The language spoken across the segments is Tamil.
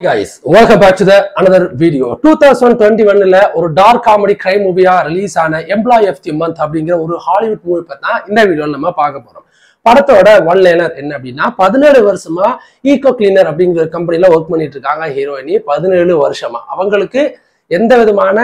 guys welcome back to the another video 2021ல ஒரு டார்க் காமெடி கிரைம் மூவியா ரிலீஸ் ஆன எம்ப்ளாய் ஆஃப் தி மந்த் அப்படிங்கிற ஒரு ஹாலிவுட் மூவி பத்தி தான் இந்த வீடியோல நம்ம பார்க்க போறோம் படத்தோட ஒன் லைனர் என்ன அப்படின்னா பதினேழு வருஷமா ஈகோ கிளீனர் அப்படிங்கிற கம்பெனில ஒர்க் பண்ணிட்டு இருக்காங்க ஹீரோயினி பதினேழு வருஷமா அவங்களுக்கு எந்த விதமான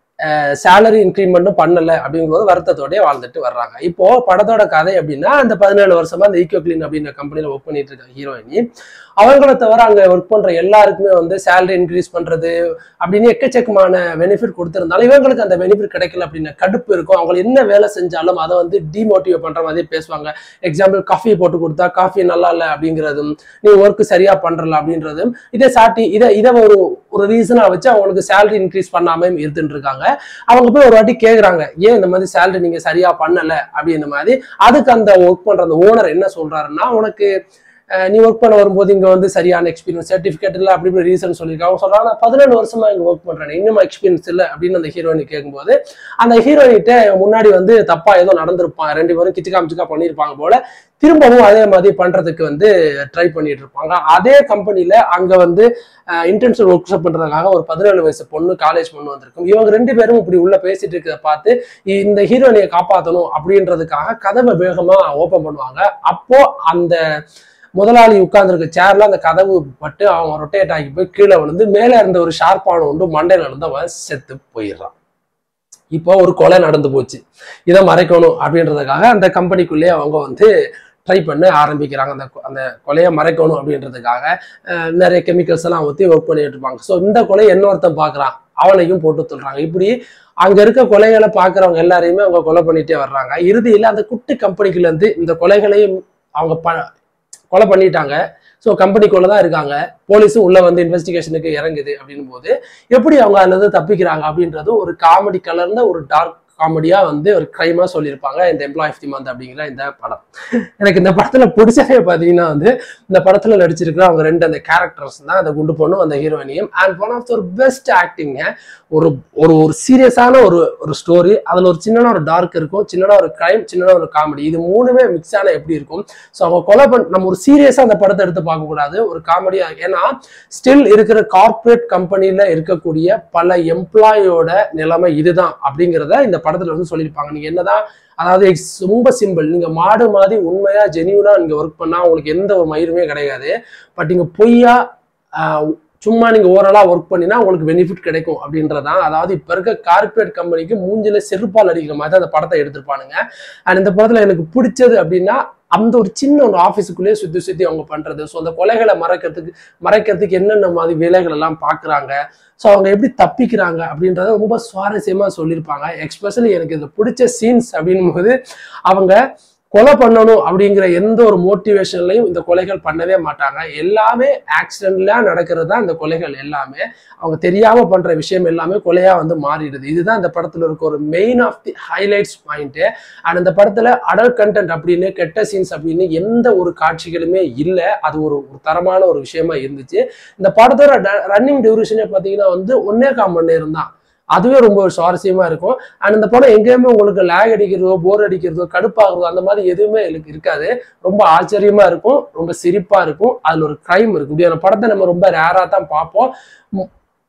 சேலரி இன்க்ரிமெண்ட்டும் பண்ணல அப்படிங்கிறது வருத்தத்தோடய வாழ்ந்துட்டு வர்றாங்க இப்போ படத்தோட கதை அப்படின்னா அந்த பதினேழு வருஷமா அந்த ஈகோ கிளீன் அப்படிங்கிற கம்பெனில ஒர்க் பண்ணிட்டு இருக்க ஹீரோயினி அவங்கள தவிர அங்க ஒர்க் பண்ற எல்லாருக்குமே வந்து சேலரி இன்க்ரீஸ் பண்றது அப்படின்னு எக்கச்சக்கமான பெனிஃபிட் கொடுத்திருந்தாலும் இவங்களுக்கு அந்த பெனிஃபிட் கிடைக்கல அப்படின்னு கடுப்பு இருக்கும் அவங்க என்ன வேலை செஞ்சாலும் அதை வந்து டிமோட்டிவேட் பண்ற மாதிரி பேசுவாங்க எக்ஸாம்பிள் காஃபி போட்டு கொடுத்தா காஃபி நல்லா இல்லை அப்படிங்கிறதும் நீ ஒர்க் சரியா பண்றல அப்படின்றதும் இதை சாட்டி இதை இதை ஒரு ஒரு ரீசனா வச்சு அவங்களுக்கு சேலரி இன்க்ரீஸ் பண்ணாம இருந்துட்டு இருக்காங்க அவங்க போய் ஒரு வாட்டி கேக்குறாங்க ஏன் இந்த மாதிரி சேலரி நீங்க சரியா பண்ணல அப்படின்ற மாதிரி அதுக்கு அந்த ஒர்க் பண்ற அந்த ஓனர் என்ன சொல்றாருன்னா உனக்கு அஹ், நீ ஒர்க் பண்ண வரும்போது இங்க வந்து சரியான எக்ஸ்பீரியன்ஸ் சர்டிபிகேட் இல்லை அப்படி இப்படி ரீசன் சொல்லியிருக்காங்க அவங்க சொல்றாங்க நான் பதினேழு வருஷமா இங்க ஒர்க் பண்றேன் இன்னும் எக்ஸ்பீரியன்ஸ் இல்லை அப்படின்னு அந்த ஹீரோயினி கேட்கும்போது அந்த ஹீரோயினிட்ட முன்னாடி வந்து தப்பா ஏதோ நடந்திருப்பான் ரெண்டு பேரும் கிச்சுக்கா மிச்சுக்கா பண்ணியிருப்பாங்க போல திரும்பவும் அதே மாதிரி பண்றதுக்கு வந்து ட்ரை பண்ணிட்டு இருப்பாங்க அதே கம்பெனில அங்க வந்து இன்டென்சிவ் ஒர்க் ஷாப் பண்றதுக்காக ஒரு பதினேழு வயசு பொண்ணு காலேஜ் பொண்ணு வந்திருக்கும் இவங்க ரெண்டு பேரும் இப்படி உள்ள பேசிட்டு இருக்கிறத பார்த்து இந்த ஹீரோயினியை காப்பாற்றணும் அப்படின்றதுக்காக கதவை வேகமா ஓபன் பண்ணுவாங்க அப்போ அந்த முதலாளி உட்கார்ந்துருக்க சேர்ல அந்த கதவு பட்டு அவன் ரொட்டேட் ஆகி போய் கீழே விழுந்து மேலே இருந்த ஒரு ஷார்ப்பான ஒன்று மண்டையில இருந்து அவன் செத்து போயிடுறான் இப்போ ஒரு கொலை நடந்து போச்சு இதை மறைக்கணும் அப்படின்றதுக்காக அந்த கம்பெனிக்குள்ளேயே அவங்க வந்து ட்ரை பண்ண ஆரம்பிக்கிறாங்க அந்த கொ- அந்த கொலையை மறைக்கணும் அப்படின்றதுக்காக அஹ், நிறைய கெமிக்கல்ஸ் எல்லாம் ஊற்றி ஒர்க் பண்ணிட்டு இருப்பாங்க ஸோ இந்த கொலையை இன்னொருத்தன் பார்க்குறான் அவனையும் போட்டு சொல்றாங்க இப்படி அங்க இருக்க கொலைகளை பார்க்குறவங்க எல்லாரையுமே அவங்க கொலை பண்ணிட்டே வர்றாங்க இறுதியில் அந்த குட்டி கம்பெனிக்குள்ள இருந்து இந்த கொலைகளையும் அவங்க ப கொலை பண்ணிட்டாங்க ஸோ கம்பெனிக்குள்ள தான் இருக்காங்க போலீஸும் உள்ள வந்து இன்வெஸ்டிகேஷனுக்கு இறங்குது அப்படின்னும் போது எப்படி அவங்க அதுல இருந்து தப்பிக்கிறாங்க அப்படின்றது ஒரு காமெடி கலர்ந்த ஒரு டார்க் காமெடியா வந்து ஒரு கிரைமா சொல்லியிருப்பாங்க இந்த எம்ப்ளாய் ஆஃப் தி மந்த் அப்படிங்கிற இந்த படம் எனக்கு இந்த படத்துல பிடிச்சதே பார்த்தீங்கன்னா வந்து இந்த படத்துல நடிச்சிருக்கிற அவங்க ரெண்டு அந்த கேரக்டர்ஸ் தான் அந்த குண்டு பொண்ணும் அந்த ஹீரோயினியும் அண்ட் ஒன் ஆஃப் ஒரு பெஸ்ட் ஆக்டிங்க ஒரு ஒரு ஒரு சீரியஸான ஒரு ஒரு ஸ்டோரி அதுல ஒரு சின்னனா ஒரு டார்க் இருக்கும் சின்னனா ஒரு கிரைம் சின்னனா ஒரு காமெடி இது மூணுமே மிக்ஸ் ஆன எப்படி இருக்கும் ஸோ அவங்க கொலை பண் நம்ம ஒரு சீரியஸா அந்த படத்தை எடுத்து பார்க்க கூடாது ஒரு காமெடியா ஏன்னா ஸ்டில் இருக்கிற கார்ப்பரேட் கம்பெனில இருக்கக்கூடிய பல எம்ப்ளாயோட நிலைமை இதுதான் அப்படிங்கிறத இந்த படத்துல வந்து சொல்லியிருப்பாங்க நீங்க என்னதான் அதாவது ex- ரொம்ப சிம்பிள் நீங்க மாடு மாதிரி உண்மையா ஜெனியூனா நீங்க ஒர்க் பண்ணா உங்களுக்கு எந்த ஒரு மயிருமே கிடையாது பட் நீங்க பொய்யா ஆஹ், சும்மா நீங்க ஓரளா ஒர்க் பண்ணினா உங்களுக்கு பெனிஃபிட் கிடைக்கும் அப்படின்றதான் அதாவது இப்ப இருக்க கார்ப்பரேட் கம்பெனிக்கு மூஞ்சில செருப்பால் அடிக்கிற மாதிரி தான் அந்த படத்தை எடுத்திருப்பானுங்க அண்ட் இந்த படத்துல எனக்கு பிடிச்சது அப்படின்னா அந்த ஒரு சின்ன ஒரு ஆஃபீஸுக்குள்ளேயே சுத்தி சுத்தி அவங்க பண்றது ஸோ அந்த கொலைகளை மறைக்கிறதுக்கு மறைக்கிறதுக்கு என்னென்ன மாதிரி வேலைகள் எல்லாம் பார்க்குறாங்க ஸோ அவங்க எப்படி தப்பிக்கிறாங்க அப்படின்றத ரொம்ப சுவாரஸ்யமா சொல்லியிருப்பாங்க எக்ஸ்பெஷலி எனக்கு இதுல பிடிச்ச சீன்ஸ் அப்படின்னும் போது அவங்க கொலை பண்ணணும் அப்படிங்கிற எந்த ஒரு மோட்டிவேஷன்லையும் இந்த கொலைகள் பண்ணவே மாட்டாங்க எல்லாமே ஆக்சிடென்ட்ல நடக்கிறது தான் இந்த கொலைகள் எல்லாமே அவங்க தெரியாம பண்ற விஷயம் எல்லாமே கொலையா வந்து மாறிடுது இதுதான் இந்த படத்துல இருக்க ஒரு main of the highlights point and இந்த படத்துல அடல்ட் கண்டென்ட் அப்படின்னு கெட்ட சீன்ஸ் அப்படின்னு எந்த ஒரு காட்சிகளுமே இல்லை அது ஒரு ஒரு தரமான ஒரு விஷயமா இருந்துச்சு இந்த படத்தோட ரன்னிங் டியூரேஷனே பார்த்தீங்கன்னா வந்து ஒன்னே கால் மணி நேரம் தான் அதுவே ரொம்ப ஒரு சுவாரஸ்யமா இருக்கும் அண்ட் இந்த படம் எங்கேயுமே உங்களுக்கு லேக் அடிக்கிறதோ போர் அடிக்கிறதோ கடுப்பாகிறதோ அந்த மாதிரி எதுவுமே எனக்கு இருக்காது ரொம்ப ஆச்சரியமா இருக்கும் ரொம்ப சிரிப்பா இருக்கும் அதுல ஒரு கிரைம் இருக்கும் இப்படியான படத்தை நம்ம ரொம்ப ரேரா தான் பார்ப்போம் ம்,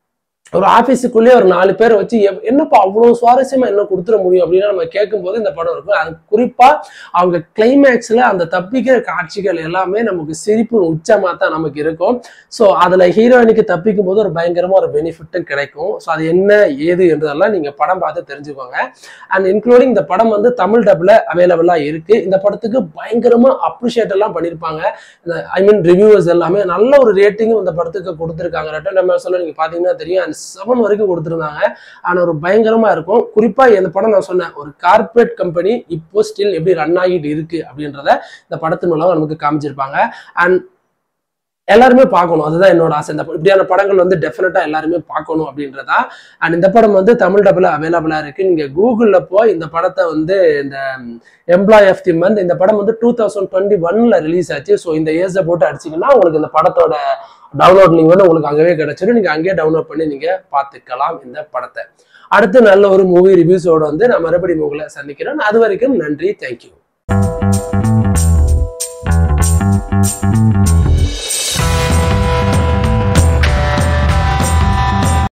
ஒரு ஆஃபீஸுக்குள்ளேயே ஒரு நாலு பேர் வச்சு எவ்- என்னப்பா அவ்வளோ சுவாரஸ்யமா என்ன கொடுத்துட முடியும் அப்படின்னு நம்ம கேட்கும்போது இந்த படம் இருக்கும் அது குறிப்பா அவங்க கிளைமேக்ஸ்ல அந்த தப்பிக்கிற காட்சிகள் எல்லாமே நமக்கு சிரிப்பு உச்சமா தான் நமக்கு இருக்கும் ஸோ அதுல ஹீரோயினுக்கு தப்பிக்கும் போது ஒரு பயங்கரமா ஒரு பெனிஃபிட்டும் கிடைக்கும் ஸோ அது என்ன ஏது என்றதெல்லாம் நீங்க படம் பார்த்து தெரிஞ்சுக்கோங்க அண்ட் இன்க்ளூடிங் இந்த படம் வந்து தமிழ் டப்ல அவைலபிளா இருக்கு இந்த படத்துக்கு பயங்கரமா அப்ரிஷியேட் எல்லாம் பண்ணியிருப்பாங்க ஐ மீன் ரிவ்யூவர்ஸ் எல்லாமே நல்ல ஒரு ரேட்டிங்கும் இந்த படத்துக்கு கொடுத்துருக்காங்க ரெட்டன் நம்ம சொல்ல நீங்க பாத்தீங்கன்னா தெரியும் அண்ட் செவன் வரைக்கும் கொடுத்துருந்தாங்க ஆனா ஒரு பயங்கரமா இருக்கும் குறிப்பா இந்த படம் நான் சொன்னேன் ஒரு கார்ப்பரேட் கம்பெனி இப்போ ஸ்டில் எப்படி ரன் ஆகிட்டு இருக்கு அப்படின்றத இந்த படத்தின் மூலம் நமக்கு காமிச்சிருப்பாங்க அண்ட் எல்லாருமே பார்க்கணும் அதுதான் என்னோட ஆசை இந்த ப- இப்படியான படங்கள் வந்து டெஃபினட்டா எல்லாருமே பார்க்கணும் அப்படின்றதா அண்ட் இந்த படம் வந்து தமிழ் டபுள் அவைலபிளா இருக்கு நீங்க கூகுள்ல போய் இந்த படத்தை வந்து இந்த எம்ப்ளாய் ஆஃப் தி மந்த் இந்த படம் வந்து டூ தௌசண்ட் டுவெண்ட்டி ஒன்ல ரிலீஸ் ஆச்சு ஸோ இந்த ஏஜை போட்டு அடிச்சீங்கன்னா உங்களுக்கு இந்த படத்தோட டவுன்லோட் லிங்க் வந்து உங்களுக்கு அங்கவே கிடைச்சிடும் நீங்க அங்கேயே டவுன்லோட் பண்ணி நீங்க பார்த்துக்கலாம் இந்த படத்தை அடுத்து நல்ல ஒரு மூவி ரிவ்யூஸோட வந்து நான் மறுபடியும் உங்களை சந்திக்கிறேன் அது வரைக்கும் நன்றி தேங்க்யூ